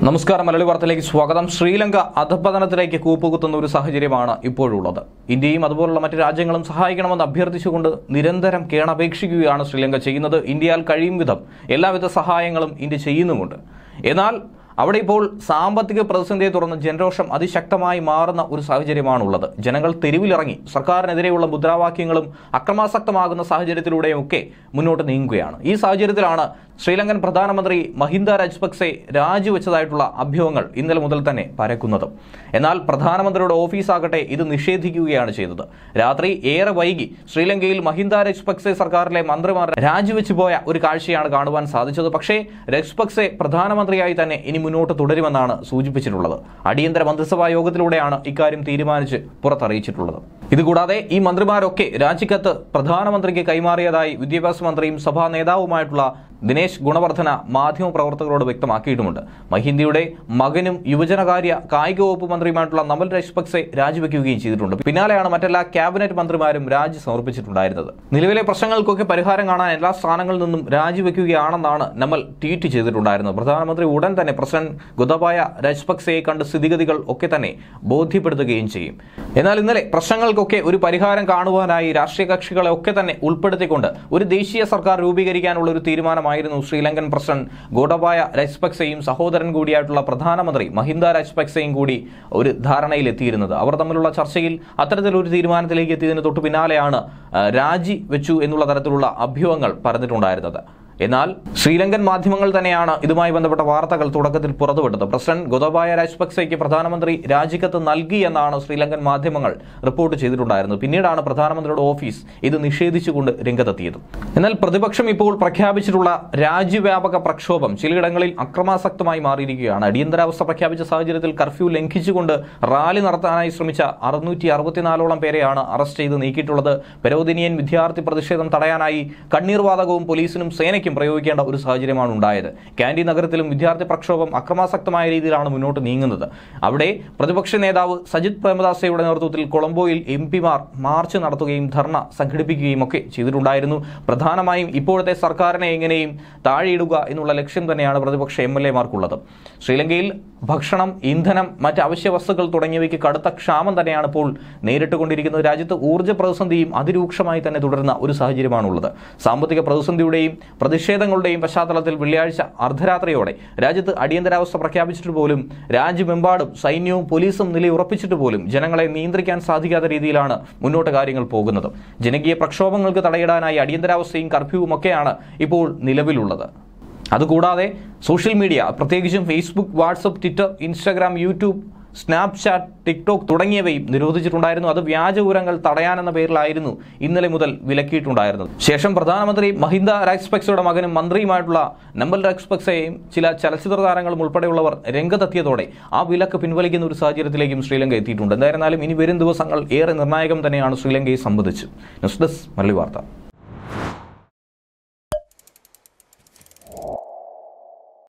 നമസ്കാരം മലയാളി വാർത്തയിലേക്ക് സ്വാഗതം ശ്രീലങ്ക അധപതനത്തിലേക്ക് കൂപ്പുകുത്തുന്ന ഒരു സാഹചര്യമാണ് ഇപ്പോഴുള്ളത് ഇന്ത്യയും അതുപോലുള്ള മറ്റ് രാജ്യങ്ങളും സഹായിക്കണമെന്ന് അഭ്യർത്ഥിച്ചുകൊണ്ട് നിരന്തരം കേണപേക്ഷിക്കുകയാണ് ശ്രീലങ്ക ചെയ്യുന്നത് ഇന്ത്യയാൽ കഴിയും വിധം എല്ലാവിധ സഹായങ്ങളും ഇന്ത്യ ചെയ്യുന്നുമുണ്ട് എന്നാൽ അവിടെ ഇപ്പോൾ സാമ്പത്തിക പ്രതിസന്ധിയെ തുടർന്ന് ജനരോഷം അതിശക്തമായി മാറുന്ന ഒരു സാഹചര്യമാണുള്ളത് ജനങ്ങൾ തെരുവിലിറങ്ങി സർക്കാരിനെതിരെയുള്ള മുദ്രാവാക്യങ്ങളും അക്രമാസക്തമാകുന്ന സാഹചര്യത്തിലൂടെയൊക്കെ മുന്നോട്ട് നീങ്ങുകയാണ് ഈ സാഹചര്യത്തിലാണ് ശ്രീലങ്കൻ പ്രധാനമന്ത്രി മഹിന്ദ രാജപക്സെ രാജിവെച്ചതായിട്ടുള്ള അഭ്യൂഹങ്ങൾ ഇന്നലെ മുതൽ തന്നെ പരക്കുന്നത് എന്നാൽ പ്രധാനമന്ത്രിയുടെ ഓഫീസാകട്ടെ ഇത് നിഷേധിക്കുകയാണ് ചെയ്തത് രാത്രി ഏറെ വൈകി ശ്രീലങ്കയിൽ മഹിന്ദ രജപക്സെ സർക്കാരിലെ മന്ത്രിമാർ രാജിവെച്ചു പോയ ഒരു കാഴ്ചയാണ് കാണുവാൻ സാധിച്ചത് പക്ഷേ രജപക്സെ പ്രധാനമന്ത്രിയായി തന്നെ ഇനി മുന്നോട്ട് തുടരുമെന്നാണ് സൂചിപ്പിച്ചിട്ടുള്ളത് അടിയന്തര മന്ത്രിസഭാ യോഗത്തിലൂടെയാണ് ഇക്കാര്യം തീരുമാനിച്ച് പുറത്തറിയിച്ചിട്ടുള്ളത് ഇതുകൂടാതെ ഈ മന്ത്രിമാരൊക്കെ രാജിക്കത്ത് പ്രധാനമന്ത്രിക്ക് കൈമാറിയതായി വിദ്യാഭ്യാസ മന്ത്രിയും സഭാ നേതാവുമായിട്ടുള്ള ദിനേശ് ഗുണവർദ്ധന മാധ്യമപ്രവർത്തകരോട് വ്യക്തമാക്കിയിട്ടുമുണ്ട് മഹിന്ദിയുടെ മകനും യുവജനകാര്യ കായിക വകുപ്പ് മന്ത്രിയുമായിട്ടുള്ള നമൽ രാജപക്സെ രാജിവെക്കുകയും ചെയ്തിട്ടുണ്ട് പിന്നാലെയാണ് മറ്റെല്ലാ ക്യാബിനറ്റ് മന്ത്രിമാരും രാജി സമർപ്പിച്ചിട്ടുണ്ടായിരുന്നത് നിലവിലെ പ്രശ്നങ്ങൾക്കൊക്കെ പരിഹാരം കാണാൻ എല്ലാ സ്ഥാനങ്ങളിൽ നിന്നും രാജിവെക്കുകയാണെന്നാണ് നമൽ ട്വീറ്റ് ചെയ്തിട്ടുണ്ടായിരുന്നത് പ്രധാനമന്ത്രി ഉടൻ തന്നെ പ്രസിഡന്റ് ഗുദബായ രാജപക്സെയെ കണ്ട് സ്ഥിതിഗതികൾ ഒക്കെ തന്നെ ബോധ്യപ്പെടുത്തുകയും ചെയ്യും എന്നാൽ ഇന്നലെ പ്രശ്നങ്ങൾക്കൊക്കെ ഒരു പരിഹാരം കാണുവാനായി രാഷ്ട്രീയ കക്ഷികളെ ഒക്കെ തന്നെ ഉൾപ്പെടുത്തിക്കൊണ്ട് ഒരു ദേശീയ സർക്കാർ രൂപീകരിക്കാനുള്ള ഒരു തീരുമാനമായിരുന്നു ശ്രീലങ്കൻ പ്രസിഡന്റ് ഗോഡബായ രാജപക്സെയും സഹോദരൻ കൂടിയായിട്ടുള്ള പ്രധാനമന്ത്രി മഹിന്ദ രാജപക്സെയും കൂടി ഒരു ധാരണയിലെത്തിയിരുന്നത് അവർ തമ്മിലുള്ള ചർച്ചയിൽ അത്തരത്തിലൊരു തീരുമാനത്തിലേക്ക് എത്തിയതിന് തൊട്ടു പിന്നാലെയാണ് ആ, രാജി വെച്ചു എന്നുള്ള തരത്തിലുള്ള അഭ്യൂഹങ്ങൾ പറഞ്ഞിട്ടുണ്ടായിരുന്നത് എന്നാൽ ശ്രീലങ്കൻ മാധ്യമങ്ങൾ തന്നെയാണ് ഇതുമായി ബന്ധപ്പെട്ട വാർത്തകൾ തുടക്കത്തിൽ പുറത്തുവിട്ടത് പ്രസിഡന്റ് ഗോതബായ രാജപക്സെയ്ക്ക് പ്രധാനമന്ത്രി രാജിക്കത്ത് നൽകി എന്നാണ് ശ്രീലങ്കൻ മാധ്യമങ്ങൾ റിപ്പോർട്ട് ചെയ്തിട്ടുണ്ടായിരുന്നത് പിന്നീടാണ് പ്രധാനമന്ത്രിയുടെ ഓഫീസ് ഇത് നിഷേധിച്ചുകൊണ്ട് രംഗത്തെത്തിയത് എന്നാൽ പ്രതിപക്ഷം ഇപ്പോൾ പ്രഖ്യാപിച്ചിട്ടുള്ള രാജ്യവ്യാപക പ്രക്ഷോഭം ചിലയിടങ്ങളിൽ അക്രമാസക്തമായി മാറിയിരിക്കുകയാണ് അടിയന്തരാവസ്ഥ പ്രഖ്യാപിച്ച സാഹചര്യത്തിൽ കർഫ്യൂ ലംഘിച്ചുകൊണ്ട് റാലി നടത്താനായി ശ്രമിച്ച അറുന്നൂറ്റി അറുപത്തിനാലോളം പേരെയാണ് അറസ്റ്റ് ചെയ്ത് നീക്കിയിട്ടുള്ളത് പെരോദിനിയൻ വിദ്യാർത്ഥി പ്രതിഷേധം തടയാനായി കണ്ണീർവാതകവും പോലീസിനും സേനയ്ക്കും പ്രയോഗിക്കേണ്ട ഒരു സാഹചര്യമാണ് ഉണ്ടായത് കാൻഡി നഗരത്തിലും വിദ്യാർത്ഥി പ്രക്ഷോഭം അക്രമാസക്തമായ രീതിയിലാണ് മുന്നോട്ട് നീങ്ങുന്നത് അവിടെ പ്രതിപക്ഷ നേതാവ് സജിത് പ്രേമദാസയുടെ നേതൃത്വത്തിൽ കൊളംബോയിൽ എം പിമാർ മാർച്ച് നടത്തുകയും ധർണ സംഘടിപ്പിക്കുകയും ഒക്കെ ചെയ്തിട്ടുണ്ടായിരുന്നു പ്രധാനമായും ഇപ്പോഴത്തെ സർക്കാരിനെ എങ്ങനെയും താഴെയിടുക എന്നുള്ള ലക്ഷ്യം തന്നെയാണ് പ്രതിപക്ഷ എം എൽ എമാർക്കുള്ളത് ശ്രീലങ്കയിൽ ഭക്ഷണം ഇന്ധനം മറ്റ് അവശ്യ വസ്തുക്കൾ തുടങ്ങിയവയ്ക്ക് കടുത്ത ക്ഷാമം തന്നെയാണ് ഇപ്പോൾ നേരിട്ടുകൊണ്ടിരിക്കുന്നത് രാജ്യത്ത് ഊർജ്ജ പ്രതിസന്ധിയും അതിരൂക്ഷമായി തന്നെ തുടരുന്ന ഒരു സാഹചര്യമാണുള്ളത് സാമ്പത്തിക പ്രതിസന്ധിയുടെയും പ്രതിഷേധങ്ങളുടെയും പശ്ചാത്തലത്തിൽ വെള്ളിയാഴ്ച അർദ്ധരാത്രിയോടെ രാജ്യത്ത് അടിയന്തരാവസ്ഥ പ്രഖ്യാപിച്ചിട്ട് പോലും രാജ്യമെമ്പാടും സൈന്യവും പോലീസും നിലയുറപ്പിച്ചിട്ട് പോലും ജനങ്ങളെ നിയന്ത്രിക്കാൻ സാധിക്കാത്ത രീതിയിലാണ് മുന്നോട്ട് കാര്യങ്ങൾ പോകുന്നത് ജനകീയ പ്രക്ഷോഭങ്ങൾക്ക് തടയിടാനായി അടിയന്തരാവസ്ഥയും കർഫ്യൂവും ഒക്കെയാണ് ഇപ്പോൾ നിലവിലുള്ളത് അതുകൂടാതെ സോഷ്യൽ മീഡിയ പ്രത്യേകിച്ചും Facebook WhatsApp Twitter Instagram YouTube Snapchat TikTok തുടങ്ങിയവയും നിരോധിച്ചിട്ടുണ്ടായിരുന്നു അത് വ്യാജ വിവരങ്ങൾ തടയാനെന്ന പേരിലായിരുന്നു ഇന്നലെ മുതൽ വിലക്കിയിട്ടുണ്ടായിരുന്നത് ശേഷം പ്രധാനമന്ത്രി മഹിന്ദ രാജപക്സെയുടെ മകനും മന്ത്രിയുമായിട്ടുള്ള നമ്പൽ രാജപക്സെയും ചില ചലച്ചിത്ര താരങ്ങളും ഉൾപ്പെടെയുള്ളവർ രംഗത്തെത്തിയതോടെ ആ വിലക്ക് പിൻവലിക്കുന്ന ഒരു സാഹചര്യത്തിലേക്കും ശ്രീലങ്ക എത്തിയിട്ടുണ്ട് എന്തായിരുന്നാലും ഇനി വരും ദിവസങ്ങൾ ഏറെ നിർണായകം തന്നെയാണ് ശ്രീലങ്കയെ സംബന്ധിച്ച് ന്യൂസ് ഡെസ്ക് മല്ലി വാർത്ത